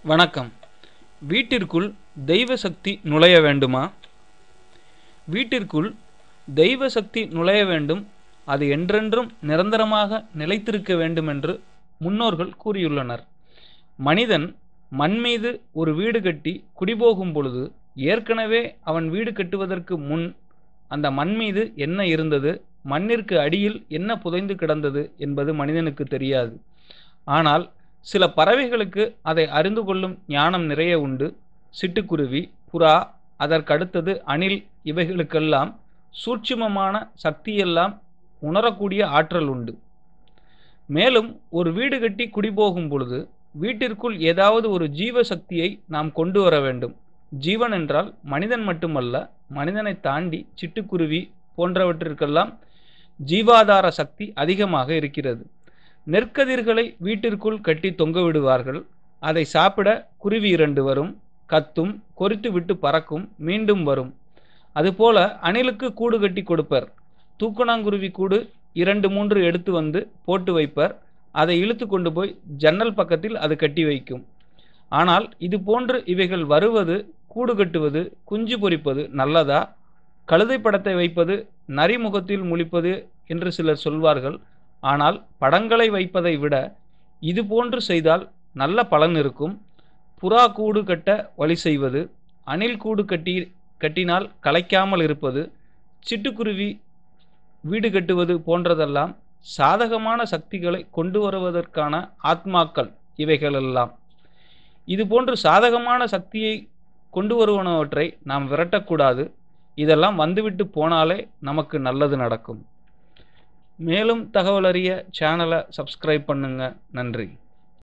வணக்கம் வீட்டிற்குள் தெய்வ சக்தி நுழைய வேண்டுமா வீட்டிற்குள் தெய்வ சக்தி நுழைய வேண்டும் அது என்றென்றும் நிரந்தரமாக நிலைத்திருக்க வேண்டுமென்று முன்னோர்கள் கூறியுள்ளனர் மனிதன் மண் மீது ஒரு வீடு கட்டி குடிபோகும் பொழுது ஏற்கனவே அவன் வீடு கட்டுவதற்கு முன் அந்த மண் மீது என்ன இருந்தது மண்ணிற்கு அடியில் என்ன புதைந்து கிடந்தது என்பது மனிதனுக்கு தெரியாது ஆனால் சில பறவைகளுக்கு அதை அறிந்து கொள்ளும் ஞானம் நிறைய உண்டு சிட்டுக்குருவி புறா அதற்கடுத்தது அணில் இவைகளுக்கெல்லாம் சூட்சுமமான சக்தியெல்லாம் உணரக்கூடிய ஆற்றல் உண்டு மேலும் ஒரு வீடு கட்டி குடிபோகும் பொழுது வீட்டிற்குள் ஏதாவது ஒரு ஜீவ சக்தியை நாம் கொண்டு வர வேண்டும் ஜீவன் என்றால் மனிதன் மட்டுமல்ல மனிதனை தாண்டி சிட்டுக்குருவி போன்றவற்றிற்கெல்லாம் ஜீவாதார சக்தி அதிகமாக இருக்கிறது நெற்கதிர்களை வீட்டிற்குள் கட்டி தொங்க விடுவார்கள் அதை சாப்பிட குருவி இரண்டு வரும் கத்தும் கொறித்து விட்டு பறக்கும் மீண்டும் வரும் அதுபோல அணிலுக்கு கூடு கட்டி கொடுப்பர் தூக்கணாங்குருவி கூடு இரண்டு மூன்று எடுத்து வந்து போட்டு வைப்பர் அதை இழுத்து கொண்டு போய் ஜன்னல் பக்கத்தில் அது கட்டி வைக்கும் ஆனால் இது போன்று இவைகள் வருவது கூடு கட்டுவது குஞ்சு பொரிப்பது நல்லதா கழுதை படத்தை வைப்பது நரிமுகத்தில் முழிப்பது என்று சிலர் சொல்வார்கள் ஆனால் படங்களை வைப்பதை விட இது போன்று செய்தால் நல்ல பலன் இருக்கும் புறா கூடு கட்ட வழி செய்வது அணில் கூடு கட்டி கட்டினால் கலைக்காமல் இருப்பது சிட்டுக்குருவி வீடு கட்டுவது போன்றதெல்லாம் சாதகமான சக்திகளை கொண்டு வருவதற்கான ஆத்மாக்கள் இவைகளெல்லாம் இது போன்று சாதகமான சக்தியை கொண்டு வருவனவற்றை நாம் விரட்டக்கூடாது இதெல்லாம் வந்துவிட்டு போனாலே நமக்கு நல்லது நடக்கும் மேலும் தகவல் அறிய சேனலை சப்ஸ்கிரைப் பண்ணுங்க நன்றி